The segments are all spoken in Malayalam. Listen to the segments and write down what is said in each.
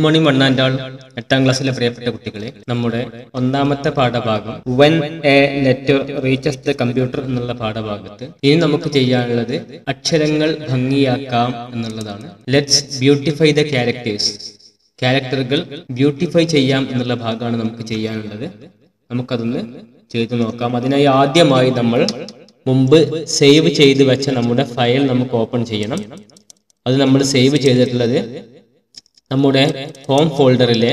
മോർണിംഗ് വൺ ആൻഡ് ആൾ എട്ടാം ക്ലാസ്സിലെ പ്രിയപ്പെട്ട കുട്ടികളെ നമ്മുടെ ഒന്നാമത്തെ പാഠഭാഗം when a letter reaches the computer എന്നുള്ള പാഠഭാഗത്ത് ഇനി നമുക്ക് ചെയ്യാനുള്ളത് അക്ഷരങ്ങൾ ഭംഗിയാക്കാം എന്നുള്ളതാണ് ലെറ്റ്സ് ബ്യൂട്ടിഫൈ ദ ക്യാരക്ടേഴ്സ് ക്യാരക്ടറുകൾ ബ്യൂട്ടിഫൈ ചെയ്യാം എന്നുള്ള ഭാഗമാണ് നമുക്ക് ചെയ്യാനുള്ളത് നമുക്കതൊന്ന് ചെയ്തു നോക്കാം അതിനായി ആദ്യമായി നമ്മൾ മുമ്പ് സേവ് ചെയ്ത് വെച്ച നമ്മുടെ ഫയൽ നമുക്ക് ഓപ്പൺ ചെയ്യണം അത് നമ്മൾ സേവ് ചെയ്തിട്ടുള്ളത് നമ്മുടെ ഹോം ഫോൾഡറിലെ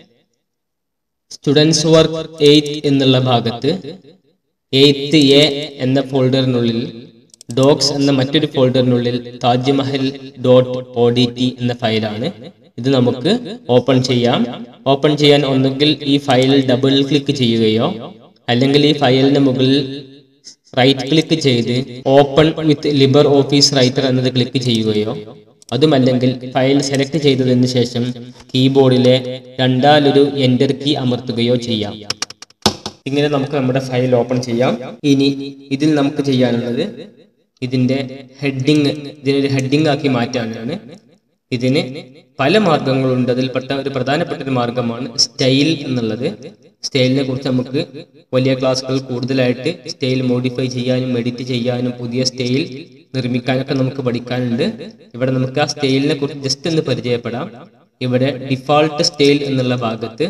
സ്റ്റുഡൻസ് വർക്ക് എയ്റ്റ് എന്നുള്ള ഭാഗത്ത് എയ്ത്ത് എ എന്ന ഫോൾഡറിനുള്ളിൽ ഡോക്സ് എന്ന മറ്റൊരു ഫോൾഡറിനുള്ളിൽ Taj Mahal dot O D T എന്ന ഫയലാണ് ഇത് നമുക്ക് ഓപ്പൺ ചെയ്യാം ഓപ്പൺ ചെയ്യാൻ ഒന്നുകിൽ ഈ ഫയലിൽ ഡബിൾ ക്ലിക്ക് ചെയ്യുകയോ അല്ലെങ്കിൽ ഈ ഫയലിന് മുകളിൽ റൈറ്റ് ക്ലിക്ക് ചെയ്ത് open with LibreOffice Writer എന്നത് ക്ലിക്ക് ചെയ്യുകയോ അതുമല്ലെങ്കിൽ ഫയൽ സെലക്ട് ചെയ്തതിന് ശേഷം കീബോർഡിലെ രണ്ടാലൊരു എൻ്റർ കീ അമർത്തുകയോ ചെയ്യാം ഇങ്ങനെ നമുക്ക് നമ്മുടെ ഫയൽ ഓപ്പൺ ചെയ്യാം ഇനി ഇതിൽ നമുക്ക് ചെയ്യാനുള്ളത് ഇതിന്റെ ഹെഡിങ് ഇതിനൊരു ഹെഡിങ് ആക്കി മാറ്റാനാണ് ഇതിന് പല മാർഗങ്ങളുണ്ട് അതിൽപ്പെട്ട ഒരു പ്രധാനപ്പെട്ട ഒരു മാർഗമാണ് സ്റ്റൈൽ എന്നുള്ളത് സ്റ്റൈലിനെ കുറിച്ച് നമുക്ക് വലിയ ക്ലാസ്സുകൾ കൂടുതലായിട്ട് സ്റ്റൈൽ മോഡിഫൈ ചെയ്യാനും എഡിറ്റ് ചെയ്യാനും പുതിയ സ്റ്റൈൽ നിർമ്മിക്കാനൊക്കെ നമുക്ക് പഠിക്കാനുണ്ട് ഇവിടെ നമുക്ക് ആ സ്റ്റൈലിനെ കുറിച്ച് ജസ്റ്റ് ഒന്ന് പരിചയപ്പെടാം ഇവിടെ ഡിഫാൾട്ട് സ്റ്റൈൽ എന്നുള്ള ഭാഗത്ത്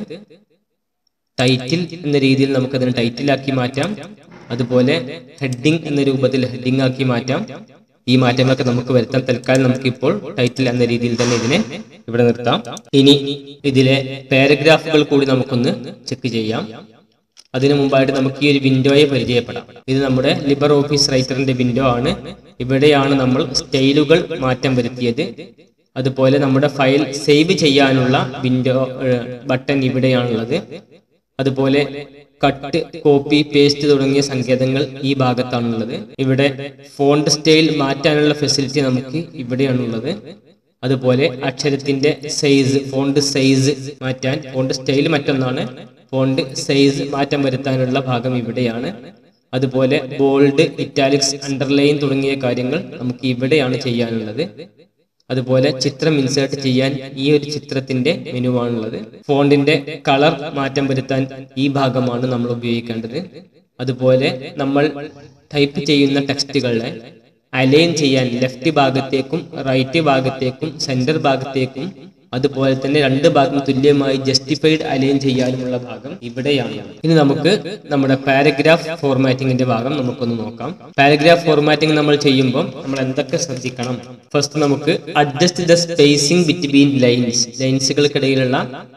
ടൈറ്റിൽ എന്ന രീതിയിൽ നമുക്ക് അതിനെ ടൈറ്റിലാക്കി മാറ്റാം അതുപോലെ ഹെഡിങ് എന്ന രൂപത്തിൽ ഹെഡിങ് ആക്കി മാറ്റാം ഈ മാറ്റങ്ങളൊക്കെ നമുക്ക് വരുത്താം തൽക്കാലം നമുക്ക് ഇപ്പോൾ ടൈറ്റിൽ എന്ന രീതിയിൽ തന്നെ ഇതിനെ ഇവിടെ നിർത്താം ഇനി ഇതിലെ പാരഗ്രാഫുകൾ കൂടി നമുക്കൊന്ന് ചെക്ക് ചെയ്യാം അതിനു മുമ്പായിട്ട് നമുക്ക് ഈ ഒരു വിൻഡോയെ പരിചയപ്പെടാം ഇത് നമ്മുടെ ലിബർ ഓഫീസ് റൈറ്ററിന്റെ വിൻഡോ ആണ് ഇവിടെയാണ് നമ്മൾ സ്റ്റൈലുകൾ മാറ്റം വരുത്തിയത് അതുപോലെ നമ്മുടെ ഫയൽ സേവ് ചെയ്യാനുള്ള വിൻഡോ ബട്ടൺ ഇവിടെയാണുള്ളത് അതുപോലെ കട്ട് കോപ്പി പേസ്റ്റ് തുടങ്ങിയ സങ്കേതങ്ങൾ ഈ ഭാഗത്താണുള്ളത് ഇവിടെ ഫോണ്ട് സ്റ്റൈൽ മാറ്റാനുള്ള ഫെസിലിറ്റി നമുക്ക് ഇവിടെയാണുള്ളത് അതുപോലെ അക്ഷരത്തിന്റെ സൈസ് ഫോണ്ട് സൈസ് മാറ്റാൻ ഫോണ്ട് സ്റ്റൈൽ മറ്റൊന്നാണ് ഫോണ്ട് സൈസ് മാറ്റം വരുത്താനുള്ള ഭാഗം ഇവിടെയാണ് അതുപോലെ ബോൾഡ് ഇറ്റാലിക്സ് അണ്ടർലൈൻ തുടങ്ങിയ കാര്യങ്ങൾ നമുക്ക് ഇവിടെയാണ് ചെയ്യാനുള്ളത് അതുപോലെ ചിത്രം ഇൻസേർട്ട് ചെയ്യാൻ ഈ ഒരു ചിത്രത്തിന്റെ മെനുവാണുള്ളത് ഫോണ്ടിന്റെ കളർ മാറ്റം വരുത്താൻ ഈ ഭാഗമാണ് നമ്മൾ ഉപയോഗിക്കേണ്ടത് അതുപോലെ നമ്മൾ ടൈപ്പ് ചെയ്യുന്ന ടെക്സ്റ്റുകളെ അലൈൻ ചെയ്യാൻ ലെഫ്റ്റ് ഭാഗത്തേക്കും റൈറ്റ് ഭാഗത്തേക്കും സെന്റർ ഭാഗത്തേക്കും അതുപോലെ തന്നെ രണ്ട് ഭാഗം തുല്യമായി ജസ്റ്റിഫൈഡ് അലൈൻ ചെയ്യാനുമുള്ള ഭാഗം ഇവിടെയാണ് ഇനി നമുക്ക് നമ്മുടെ പാരഗ്രാഫ് ഫോർമാറ്റിംഗിന്റെ ഭാഗം നമുക്കൊന്ന് നോക്കാം പാരഗ്രാഫ് ഫോർമാറ്റിംഗ് നമ്മൾ ചെയ്യുമ്പോൾ നമ്മൾ എന്തൊക്കെ ശ്രദ്ധിക്കണം ഫസ്റ്റ് നമുക്ക് adjust the spacing between lines ലൈൻസുകൾക്കിടയിലുള്ള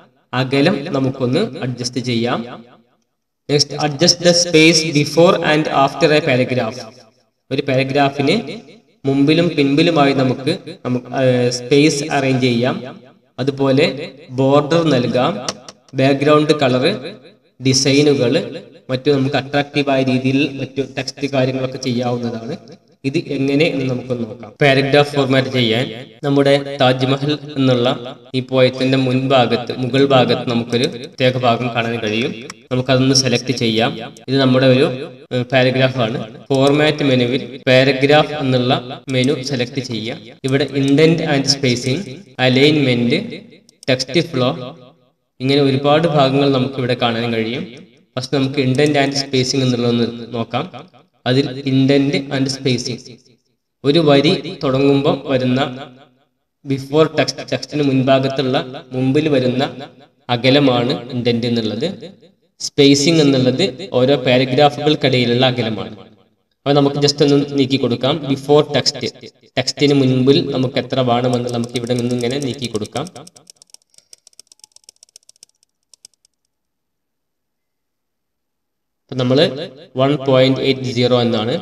അകലം നമുക്കൊന്ന് അഡ്ജസ്റ്റ് ചെയ്യാം next adjust the space before and after a paragraph ഒരു പാരഗ്രാഫിന് മുമ്പിലും പിൻപിലുമായി നമുക്ക് നമുക്ക് സ്പേസ് അറേഞ്ച് ചെയ്യാം അതുപോലെ ബോർഡർ നൽകാം ബാക്ക്ഗ്രൗണ്ട് കളറ് ഡിസൈനുകൾ മറ്റു നമുക്ക് അട്രാക്റ്റീവായ രീതിയിൽ മറ്റു ടെക്സ്റ്റ് കാര്യങ്ങളൊക്കെ ചെയ്യാവുന്നതാണ് ഇത് എങ്ങനെ എന്ന് നമുക്ക് നോക്കാം പാരഗ്രാഫ് ഫോർമാറ്റ് ചെയ്യാൻ നമ്മുടെ താജ്മഹൽ എന്നുള്ള ഈ പോയത്തിന്റെ മുൻഭാഗത്ത് മുകൾ ഭാഗത്ത് നമുക്കൊരു പ്രത്യേക ഭാഗം കാണാൻ കഴിയും നമുക്കതൊന്ന് സെലക്ട് ചെയ്യാം ഇത് നമ്മുടെ ഒരു പാരഗ്രാഫ് ആണ് ഫോർമാറ്റ് മെനുവിൽ പാരഗ്രാഫ് എന്നുള്ള മെനു സെലക്ട് ചെയ്യാം ഇവിടെ indent and spacing alignment text flow ഇങ്ങനെ ഒരുപാട് ഭാഗങ്ങൾ നമുക്ക് ഇവിടെ കാണാൻ കഴിയും ഫസ്റ്റ് നമുക്ക് ഇൻഡന്റ് ആൻഡ് സ്പേസിംഗ് എന്നുള്ളതൊന്ന് നോക്കാം അതിൽ ഇൻഡന്റ് ആൻഡ് സ്പേസിംഗ് ഒരു വരി തുടങ്ങുമ്പോൾ വരുന്ന ബിഫോർ ടെക്സ്റ്റ് ടെക്സ്റ്റിന് മുൻഭാഗത്തുള്ള മുമ്പിൽ വരുന്ന അകലമാണ് ഇൻഡന്റ് എന്നുള്ളത് സ്പേസിംഗ് എന്നുള്ളത് ഓരോ പാരഗ്രാഫുകൾക്കിടയിലുള്ള അകലമാണ് അപ്പോൾ നമുക്ക് ജസ്റ്റ് ഒന്ന് നീക്കി കൊടുക്കാം ബിഫോർ ടെക്സ്റ്റ് ടെക്സ്റ്റിന് മുൻപിൽ നമുക്ക് എത്ര വേണമെന്ന് നമുക്ക് ഇവിടെ നിന്ന് ഇങ്ങനെ നീക്കി കൊടുക്കാം അപ്പൊ നമ്മൾ വൺ പോയിന്റ് എയ്റ്റ് സീറോ എന്നാണ്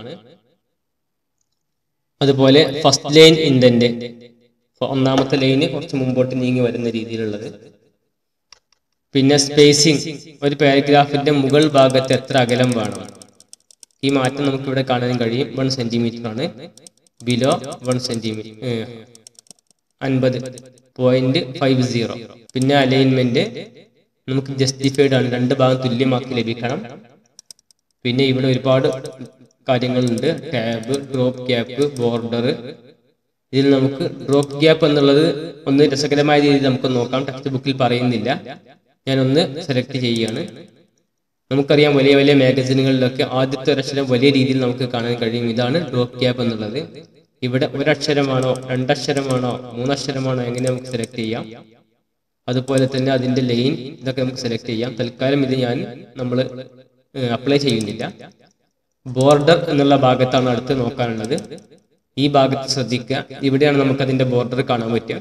അതുപോലെ ഫസ്റ്റ് ലൈൻ ഇൻഡന്റ് ഒന്നാമത്തെ ലൈന് കുറച്ച് മുമ്പോട്ട് നീങ്ങി വരുന്ന രീതിയിലുള്ളത് പിന്നെ സ്പേസിംഗ് ഒരു പാരഗ്രാഫിന്റെ മുകൾ ഭാഗത്ത് എത്ര അകലം വേണം ഈ മാറ്റം നമുക്ക് ഇവിടെ കാണാൻ കഴിയും വൺ സെന്റിമീറ്റർ ആണ് ബിലോ വൺ സെന്റിമീറ്റർ അൻപത് പോയിന്റ് ഫൈവ് സീറോ പിന്നെ അലൈൻമെന്റ് നമുക്ക് ജസ്റ്റിഫൈഡ് ആണ് രണ്ട് ഭാഗം തുല്യമാക്കി ലഭിക്കണം പിന്നെ ഇവിടെ ഒരുപാട് കാര്യങ്ങളുണ്ട് ടാബ് ഡ്രോപ്പ് ക്യാപ്പ് ബോർഡർ ഇതിൽ നമുക്ക് ഡ്രോപ്പ് ഗ്യാപ്പ് എന്നുള്ളത് ഒന്ന് രസകരമായ രീതിയിൽ നമുക്ക് നോക്കാം ടെക്സ്റ്റ് ബുക്കിൽ പറയുന്നില്ല ഞാനൊന്ന് സെലക്ട് ചെയ്യുകയാണ് നമുക്കറിയാം വലിയ വലിയ മാഗസിനുകളിലൊക്കെ ആദ്യത്തെ ഒരക്ഷരം വലിയ രീതിയിൽ നമുക്ക് കാണാൻ കഴിയും ഇതാണ് ഡ്രോപ്പ് ഗ്യാപ്പ് എന്നുള്ളത് ഇവിടെ ഒരക്ഷരമാണോ രണ്ടക്ഷരമാണോ മൂന്നക്ഷരമാണോ എങ്ങനെ നമുക്ക് സെലക്ട് ചെയ്യാം അതുപോലെ തന്നെ അതിന്റെ ലൈൻ ഇതൊക്കെ നമുക്ക് സെലക്ട് ചെയ്യാം തൽക്കാലം ഇത് ഞാൻ നമ്മൾ അപ്ലൈ ചെയ്യുന്നില്ല ബോർഡർ എന്നുള്ള ഭാഗത്താണ് അടുത്ത് നോക്കാനുള്ളത് ഈ ഭാഗത്ത് ശ്രദ്ധിക്കുക ഇവിടെയാണ് നമുക്ക് അതിന്റെ ബോർഡർ കാണാൻ പറ്റുക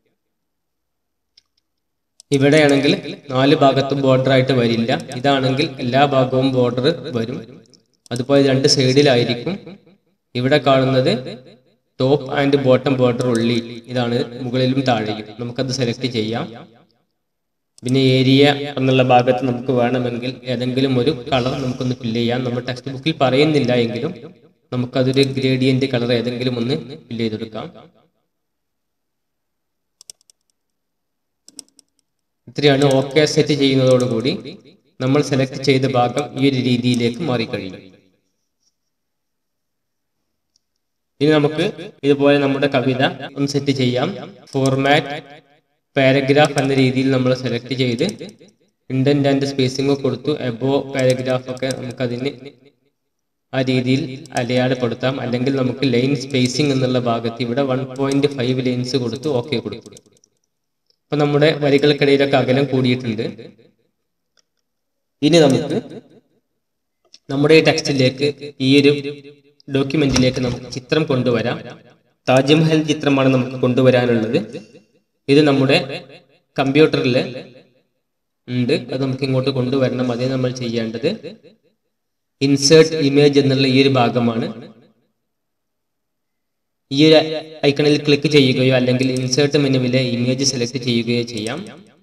ഇവിടെയാണെങ്കിൽ നാല് ഭാഗത്തും ബോർഡർ ആയിട്ട് വരില്ല ഇതാണെങ്കിൽ എല്ലാ ഭാഗവും ബോർഡർ വരും അതുപോലെ രണ്ട് സൈഡിലായിരിക്കും ഇവിടെ കാണുന്നത് ടോപ്പ് ആൻഡ് ബോട്ടം ബോർഡർ ഉള്ളി ഇതാണ് മുകളിലും താഴെയും നമുക്കത് സെലക്ട് ചെയ്യാം പിന്നെ ഏരിയ എന്നുള്ള ഭാഗത്ത് നമുക്ക് വേണമെങ്കിൽ ഏതെങ്കിലും ഒരു കളർ നമുക്കൊന്ന് ഫില്ല് ചെയ്യാം നമ്മൾ ടെക്സ്റ്റ് ബുക്കിൽ പറയുന്നില്ല എങ്കിലും നമുക്കതൊരു ഗ്രേഡിയന്റ് കളർ ഏതെങ്കിലും ഒന്ന് ഫില്ല് ചെയ്തെടുക്കാം ഇത്രയാണ് ഓക്കെ സെറ്റ് ചെയ്യുന്നതോടുകൂടി നമ്മൾ സെലക്ട് ചെയ്ത ഭാഗം ഈ ഒരു രീതിയിലേക്ക് മാറിക്കഴിയും ഇനി നമുക്ക് ഇതുപോലെ നമ്മുടെ കവിത ഒന്ന് സെറ്റ് ചെയ്യാം ഫോർമാറ്റ് പാരഗ്രാഫ് എന്ന രീതിയിൽ നമ്മൾ സെലക്ട് ചെയ്ത് ഇൻഡന്റ് ആൻഡ് സ്പേസിംഗ് കൊടുത്തു എബോ പാരഗ്രാഫ് ഒക്കെ നമുക്കതിന് ആ രീതിയിൽ അടയാളപ്പെടുത്താം അല്ലെങ്കിൽ നമുക്ക് ലൈൻ സ്പേസിംഗ് എന്നുള്ള ഭാഗത്ത് ഇവിടെ വൺ പോയിന്റ് ഫൈവ് ലൈൻസ് കൊടുത്തു ഓക്കെ കൊടുത്തു അപ്പൊ നമ്മുടെ വരികൾക്കിടയിലൊക്കെ അകലം കൂടിയിട്ടുണ്ട് ഇനി നമുക്ക് നമ്മുടെ ഈ ടെക്സ്റ്റിലേക്ക് ഈ ഒരു ഡോക്യുമെന്റിലേക്ക് നമുക്ക് ചിത്രം കൊണ്ടുവരാം താജ്മഹൽ ചിത്രമാണ് നമുക്ക് കൊണ്ടുവരാനുള്ളത് ഇത് നമ്മുടെ കമ്പ്യൂട്ടറിൽ ഉണ്ട് അത് നമുക്ക് ഇങ്ങോട്ട് കൊണ്ടുവരണം അതേ നമ്മൾ ചെയ്യേണ്ടത് ഇൻസേർട്ട് ഇമേജ് എന്നുള്ള ഈ ഒരു ഭാഗമാണ് ഈ ഒരു ഐക്കണിൽ ക്ലിക്ക് ചെയ്യുകയോ അല്ലെങ്കിൽ ഇൻസേർട്ട് മെനുവിലെ ഇമേജ് സെലക്ട് ചെയ്യുകയോ ചെയ്യാം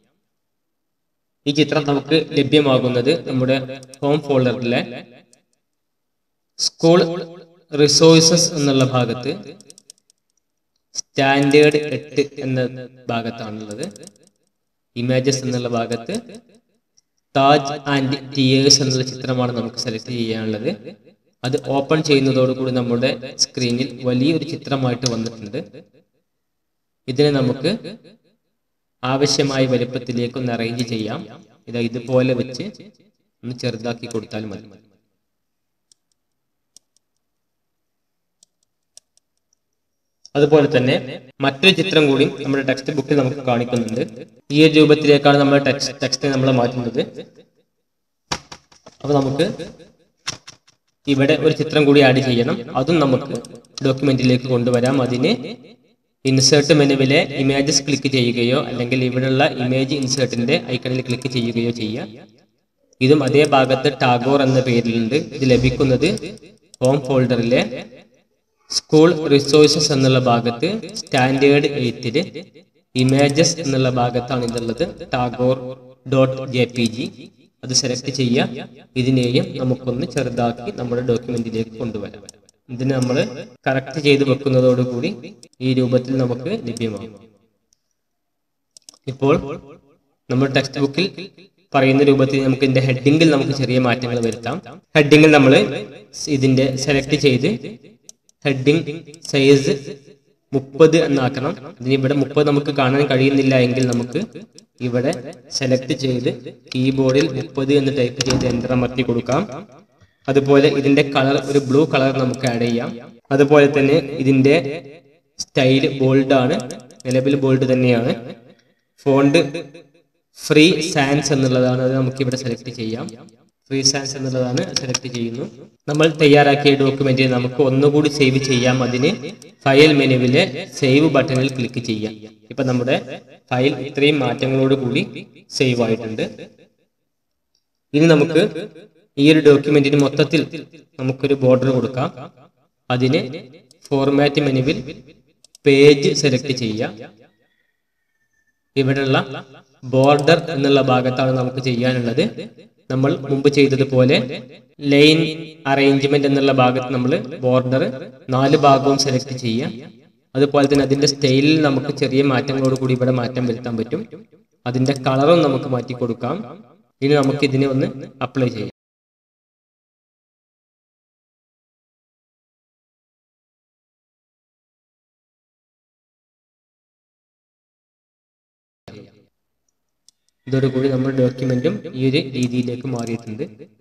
ഈ ചിത്രം നമുക്ക് ലഭ്യമാകുന്നത് നമ്മുടെ ഹോം ഫോൾഡറിലെ സ്കൂൾ റിസോഴ്സസ് എന്നുള്ള ഭാഗത്ത് സ്റ്റാൻഡേർഡ് എട്ട് എന്ന ഭാഗത്താണുള്ളത് ഇമേജസ് എന്നുള്ള ഭാഗത്ത് താജ് ആൻഡ് ടിയേഴ്സ് എന്നുള്ള ചിത്രമാണ് നമുക്ക് സെലക്ട് ചെയ്യാനുള്ളത് അത് ഓപ്പൺ ചെയ്യുന്നതോടുകൂടി നമ്മുടെ സ്ക്രീനിൽ വലിയൊരു ചിത്രമായിട്ട് വന്നിട്ടുണ്ട് ഇതിനെ നമുക്ക് ആവശ്യമായ വലുപ്പത്തിലേക്ക് ഒന്ന് അറേഞ്ച് ചെയ്യാം ഇത് ഇതുപോലെ വെച്ച് ഒന്ന് ചെറുതാക്കി കൊടുത്താൽ മതി അതുപോലെ തന്നെ മറ്റൊരു ചിത്രം കൂടി നമ്മുടെ ടെക്സ്റ്റ് ബുക്കിൽ നമുക്ക് കാണിക്കുന്നുണ്ട് ഈ ഒരു രൂപത്തിലേക്കാണ് നമ്മൾ ടെക്സ്റ്റ് ടെക്സ്റ്റ് നമ്മൾ മാറ്റുന്നത് അപ്പൊ നമുക്ക് ഇവിടെ ഒരു ചിത്രം കൂടി ആഡ് ചെയ്യണം അതും നമുക്ക് ഡോക്യുമെന്റിലേക്ക് കൊണ്ടുവരാം അതിന് ഇൻസേർട്ട് മെനുവിലെ ഇമേജസ് ക്ലിക്ക് ചെയ്യുകയോ അല്ലെങ്കിൽ ഇവിടെയുള്ള ഇമേജ് ഇൻസേർട്ടിന്റെ ഐക്കണിൽ ക്ലിക്ക് ചെയ്യുകയോ ചെയ്യാം ഇതും അതേ ഭാഗത്ത് ടാഗോർ എന്ന പേരിലുണ്ട് ഇത് ലഭിക്കുന്നത് ഹോം ഫോൾഡറിലെ സ്കൂൾ റിസോഴ്സസ് എന്നുള്ള ഭാഗത്ത് സ്റ്റാൻഡേർഡ് എയ്റ്റില് ഇമേജസ് എന്നുള്ള ഭാഗത്താണ് ഇതുള്ളത് Tagore dot J P G അത് സെലക്ട് ചെയ്യുക ഇതിനെയും നമുക്കൊന്ന് ചെറുതാക്കി നമ്മുടെ ഡോക്യുമെന്റിലേക്ക് കൊണ്ടുവരാം ഇതിന് നമ്മൾ കറക്റ്റ് ചെയ്ത് വെക്കുന്നതോടുകൂടി ഈ രൂപത്തിൽ നമുക്ക് ലഭ്യമാകും ഇപ്പോൾ നമ്മുടെ ടെക്സ്റ്റ് ബുക്കിൽ പറയുന്ന രൂപത്തിൽ നമുക്ക് ഇതിന്റെ ഹെഡിങ്ങിൽ നമുക്ക് ചെറിയ മാറ്റങ്ങൾ വരുത്താം ഹെഡിങ്ങിൽ നമ്മൾ ഇതിന്റെ സെലക്ട് ചെയ്ത് ഹെഡിങ് സൈസ് മുപ്പത് എന്നാക്കണം ഇതിന് ഇവിടെ മുപ്പത് നമുക്ക് കാണാൻ കഴിയുന്നില്ല എങ്കിൽ നമുക്ക് ഇവിടെ സെലക്ട് ചെയ്ത് കീബോർഡിൽ മുപ്പത് എന്ന് ടൈപ്പ് ചെയ്ത് എൻ്റർ അമർത്തി കൊടുക്കാം അതുപോലെ ഇതിന്റെ കളർ ഒരു ബ്ലൂ കളർ നമുക്ക് ആഡ് ചെയ്യാം അതുപോലെ തന്നെ ഇതിന്റെ സ്റ്റൈല് ബോൾഡ് ആണ് നിലവിൽ ബോൾഡ് തന്നെയാണ് ഫോണ്ട് ഫ്രീ സാൻസ് എന്നുള്ളതാണ് അത് നമുക്ക് ഇവിടെ സെലക്ട് ചെയ്യാം ഫ്രീ സാൻസ് എന്നുള്ളതാണ് സെലക്ട് ചെയ്യുന്നു നമ്മൾ തയ്യാറാക്കിയ ഡോക്യുമെന്റ് നമുക്ക് ഒന്നുകൂടി സേവ് ചെയ്യാം അതിന് ഫയൽ മെനുവിലെ സേവ് ബട്ടണിൽ ക്ലിക്ക് ചെയ്യാം ഇപ്പൊ നമ്മുടെ ഫയൽ ഇത്രയും മാറ്റങ്ങളോട് കൂടി സേവ് ആയിട്ടുണ്ട് ഇനി നമുക്ക് ഈ ഒരു ഡോക്യുമെന്റിന് മൊത്തത്തിൽ നമുക്കൊരു ബോർഡർ കൊടുക്കാം അതിന് ഫോർമാറ്റ് മെനുവിൽ പേജ് സെലക്ട് ചെയ്യാം ഇവിടെയുള്ള ബോർഡർ എന്നുള്ള ഭാഗത്താണ് നമുക്ക് ചെയ്യാനുള്ളത് നമ്മൾ മുമ്പ് ചെയ്തതുപോലെ ലൈൻ അറേഞ്ച്മെന്റ് എന്നുള്ള ഭാഗത്ത് നമ്മൾ ബോർഡർ നാല് ഭാഗവും സെലക്ട് ചെയ്യാം അതുപോലെ തന്നെ അതിന്റെ സ്റ്റൈലിൽ നമുക്ക് ചെറിയ മാറ്റങ്ങളോട് കൂടി ഇവിടെ മാറ്റം വരുത്താൻ പറ്റും അതിന്റെ കളറും നമുക്ക് മാറ്റി കൊടുക്കാം ഇനി നമുക്ക് ഇതിനെ ഒന്ന് അപ്ലൈ ചെയ്യാം ഇതോടുകൂടി നമ്മുടെ ഡോക്യുമെന്റും ഈ ഒരു രീതിയിലേക്ക് മാറിയിട്ടുണ്ട്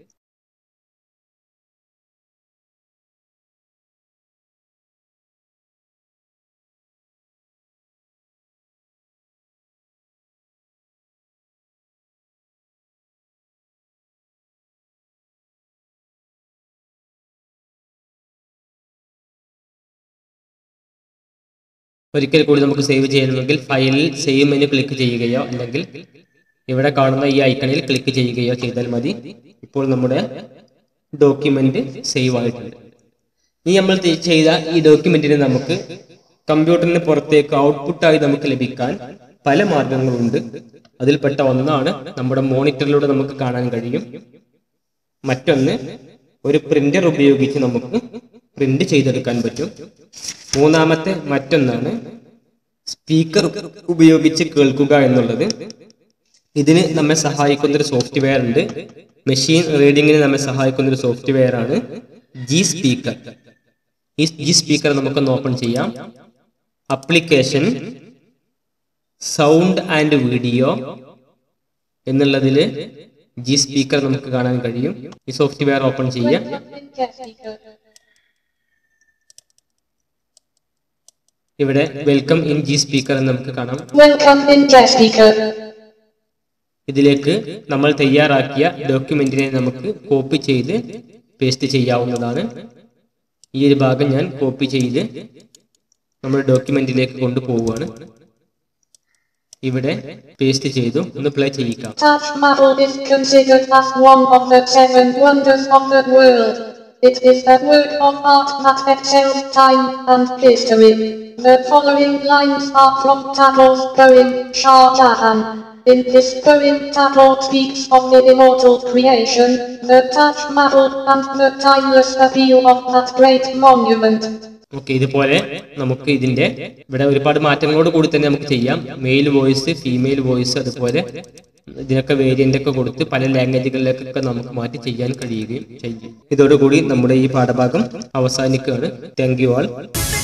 ഒരിക്കൽ കൂടി നമുക്ക് സേവ് ചെയ്യണമെങ്കിൽ ഫയലിൽ സേവ് മെനു ക്ലിക്ക് ചെയ്യുകയോ അല്ലെങ്കിൽ ഇവിടെ കാണുന്ന ഈ ഐക്കണിൽ ക്ലിക്ക് ചെയ്യുകയോ ചെയ്താൽ മതി ഇപ്പോൾ നമ്മുടെ ഡോക്യുമെന്റ് സേവ് ആയിട്ടുണ്ട് ഇനി നമ്മൾ തി- ചെയ്ത ഈ ഡോക്യുമെന്റിനെ നമുക്ക് കമ്പ്യൂട്ടറിന് പുറത്തേക്ക് ഔട്ട്പുട്ടായി നമുക്ക് ലഭിക്കാൻ പല മാർഗങ്ങളുണ്ട് അതിൽപ്പെട്ട ഒന്നാണ് നമ്മുടെ മോണിറ്ററിലൂടെ നമുക്ക് കാണാൻ കഴിയും മറ്റൊന്ന് ഒരു പ്രിന്റർ ഉപയോഗിച്ച് നമുക്ക് പ്രിന്റ് ചെയ്തെടുക്കാൻ പറ്റും മൂന്നാമത്തെ മറ്റൊന്നാണ് സ്പീക്കർ ഉപയോഗിച്ച് കേൾക്കുക എന്നുള്ളത് ഇതിന് നമ്മെ സഹായിക്കുന്ന ഒരു സോഫ്റ്റ്വെയർ ഉണ്ട് മെഷീൻ റീഡിങ്ങിന് നമ്മെ സഹായിക്കുന്ന ഒരു സോഫ്റ്റ്വെയർ ആണ് ജി സ്പീക്കർ ഈ ജി സ്പീക്കർ നമുക്കൊന്ന് ഓപ്പൺ ചെയ്യാം അപ്ലിക്കേഷൻ സൗണ്ട് ആൻഡ് വീഡിയോ എന്നുള്ളതിൽ ജി സ്പീക്കർ നമുക്ക് കാണാൻ കഴിയും ഈ സോഫ്റ്റ്വെയർ ഓപ്പൺ ചെയ്യാം ഇവിടെ വെൽക്കം ഇൻ ജി സ്പീക്കർ എന്ന് നമുക്ക് കാണാം Welcome in Guest Speaker. ഇതിലേക്ക് നമ്മൾ തയ്യാറാക്കിയ ഡോക്യുമെന്റിനെ നമുക്ക് കോപ്പി ചെയ്ത് പേസ്റ്റ് ചെയ്യാവുന്നതാണ് ഈ ഒരു ഭാഗം ഞാൻ കോപ്പി ചെയ്ത് നമ്മുടെ ഡോക്യുമെന്റിലേക്ക് കൊണ്ടുപോവുകയാണ് ഇവിടെ പേസ്റ്റ് ചെയ്തു ഒന്ന് പ്ലേ ചെയ്യിക്കാം Taj Mahal is considered as one of the seven wonders of the world. It is a work of art that excels time and history. The following lines are from Tagor's poem Shah Jahan. In this poem, Tagore speaks of the immortal creation, the Taj Mahal, and the timeless appeal of that great monument. Okay ഇതുപോലെ നമുക്ക് ഇതിന്റെ ഇവിടെ ഒരുപാട് മാറ്റങ്ങളോട് കൂടി തന്നെ നമുക്ക് ചെയ്യാം മെയിൽ വോയിസ് ഫീമെയിൽ വോയിസ് അതുപോലെ ഇതിനൊക്കെ വേരിയന്റ് ഒക്കെ കൊടുത്ത് പല ലാംഗ്വേജുകളിലേക്കൊക്കെ നമുക്ക് മാറ്റി ചെയ്യാൻ കഴിയുകയും ചെയ്യും ഇതോടുകൂടി നമ്മുടെ ഈ പാഠഭാഗം അവസാനിക്കുകയാണ് താങ്ക് യു ആൾ